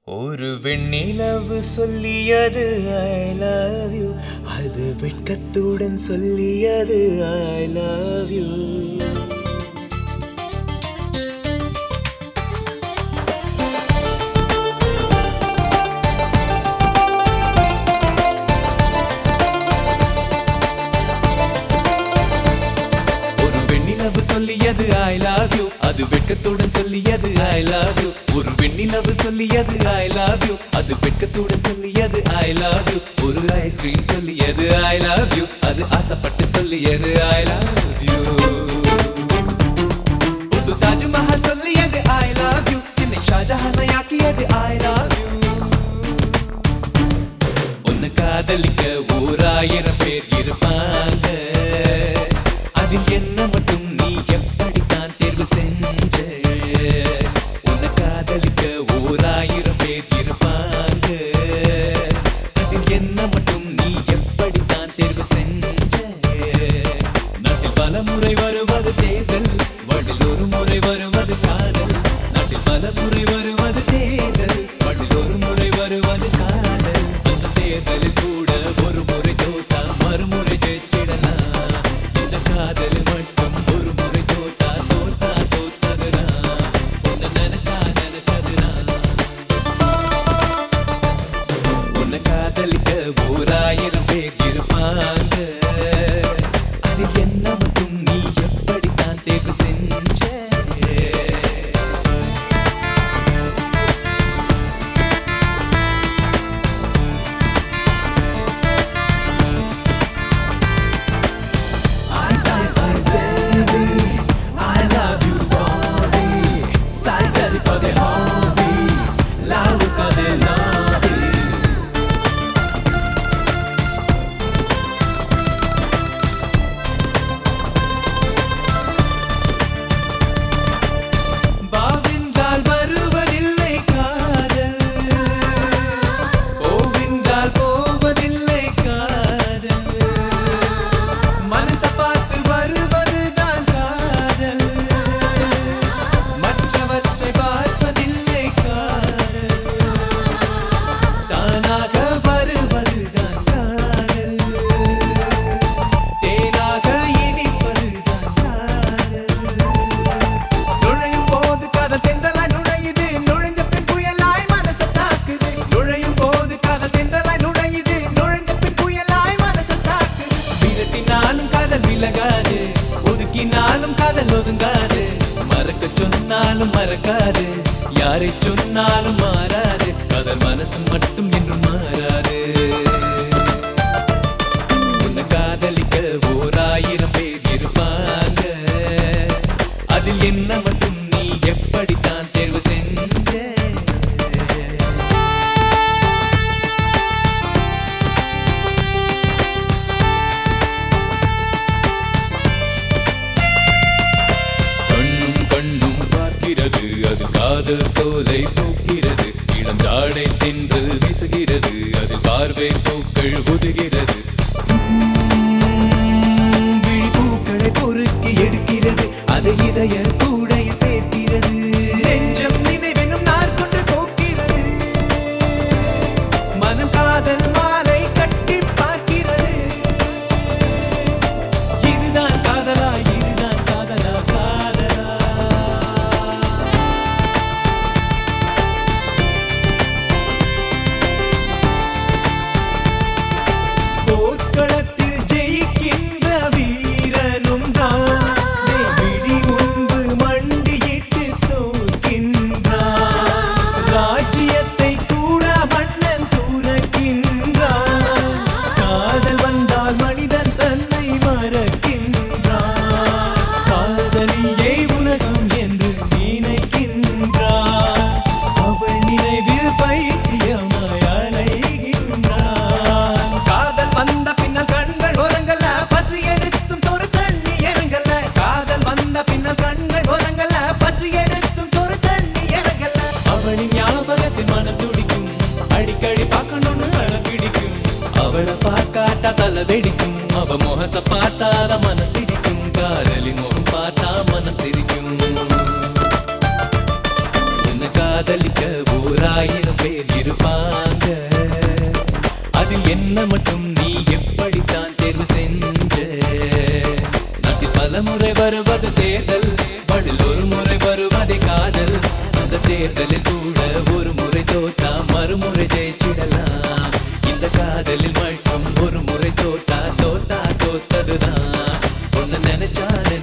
ஒரு வெண்ணிலவு சொல்லியது ஐ லவ் யூ அது வெட்கத்துடன் சொல்லியது ஐ லவ் யூ ஒரு வெண்ணிலவு சொல்லியது ஐ லவ் யூ அது வெட்கத்துடன் சொல்லியது ஐ லவ் யூ ஒரு வெண்ணிலவு சொல்லியது ஐ லவ் யூ அது வெட்கத்துடன் சொல்லியது ஐ லவ் யூ ஒரு ஐஸ்கிரீம் சொல்லியது ஐ லவ் யூ அது ஆசைப்பட்டு சொல்லியது ஐ லவ் யூ புது தாஜ்மஹல் சொல்லியது ஐ லவ் யூ என்னை ஷாஜஹானை ஆக்கியது ஐ லவ் யூ உன்னை காதலிக்க ஓராயிரம் பேர் இருப்பாங்க அதில் என்ன மட்டும் நீ எப்படித்தான் தேர்வு செஞ்ச உன்னை காதலிக்க ஓராயிரம் பேர் இருப்பாங்க அதில் என்ன மட்டும் நீ எப்படித்தான் தேர்வு செஞ்ச நாட்டில் பல முறை வருவது தேர்தல் வழில் ஒரு முறை வருவது காதல் நாட்டில் பல முறை வருவது தேர்தல் வழில் ஒரு முறை வருவது காதல் அந்த தேர்தலில் கூட ஒரு முறை தோத்தா மறுமுறை ஜெயிச்சிடலாம் இந்த காதல் மட்டும் ஒரு முறை தோத்தா தோத்தா தோத்ததுனா உன்னை நினைச்சா நினைச்சதுனா உன்னை காதலிக்க ஓராயிரம் பேர் இருப்பாங்க அது என்ன மட்டும் நீ எப்படித்தான் தேர்வு செஞ்ச I love you, Bobby. Sai for the hobby. Love for the lobby. பாவிந்தால் வருவதில்லை காதல் போவிந்தால் போவதில்லை காதல் மனச பார்த்து வருவதுதான் காதல் மற்றவற்றை பார்ப்பதில்லை காதல் தானாக வருவதுதான் காதல் தேனாக இனிப்பதுதான் காதல் நுழையும் போது காதல் தென்றலாய் நுழையுது நுழைஞ்ச பின் புயலாய் மனச தாக்குது நுழையும் போது காதல் தென்றலாய் நுழையுது நுழைஞ்ச பின் புயலாய் மனச தாக்குது விரட்டினாலும் காதல் விலகாது ஒதுக்கினாலும் காதல் ஒதுங்காது மறக்க சொன்னாலும் மறக்காது யாரை சொன்னாலும் மாறாது காதல் மனசு மட்டும் என்றும் மாறாது உன்னை காதலிக்க ஓராயிரம் பேர் இருப்பாங்க அதில் என்ன மட்டும் நீ எப்படித்தான் தேர்வு செஞ்ச கண்ணும் கண்ணும் பார்க்கிறது அது காதல் சோலை பூக்கிறது இளம் ஜாடை தின்று வீசுகிறது அதில் பார்வை பூக்கள் உதுகிறது விழி பூக்களை பொறுக்கி எடுக்கிறது அது இதய கூடையில் சேர்க்கிறது நெஞ்சம் நினைவெனும் நார் கொண்டு போக்கிறது மனம் காதல் மாலை கட்டி பார்க்கிறது இதுதான் காதலா இதுதான் காதலா காதலா போர்க்களத்தில் ஜெயிக்கின்ற வீரனும் தான் விழி முன்பு மண்டியிட்டு தோற்கின்றான் ராஜ்யத்தை கூட மன்னன் துறக்கின்றான் காதல் வந்தால் மனிதன் தன்னை மறக்கின்றான் காதலியே உலகம் என்று நினைக்கின்றான் அவள் நினைவில் பைத்தியமாய் அலைகின்றான் காதல் வந்த பின்னால் கண்கள் உறங்கல பசி எடுத்தும் ஒரு தண்ணி இறங்கல காதல் வந்த பின்னால் கண்கள் உறங்கல பசி எடுத்தும் ஒரு தண்ணி இறங்கல அவளின் ஞாபகத்தில் மனம் துடிக்கும் அடிக்கடி பார்க்கணும்னு அழ பிடிக்கும் அவளை பார்க்காட்டா தலை வெடிக்கும் அவ முகத்தை பார்த்தாத மனசிரிக்கும் காதலின் முகம் பார்த்தா மனம் சிரிக்கும் உன்னை காதலிக்க ஓராயிரம் பேர் பல முறை வருவது தேர்தல் பதில் ஒரு முறை வருவதே காதல் அந்த தேர்தலில் கூட ஒரு முறை தோத்தா மறுமுறை ஜெயிச்சிடலாம் இந்த காதலில் மட்டும் ஒரு முறை தோத்தா தோத்தா தோத்ததுதான் ஒன்னு நினைச்சா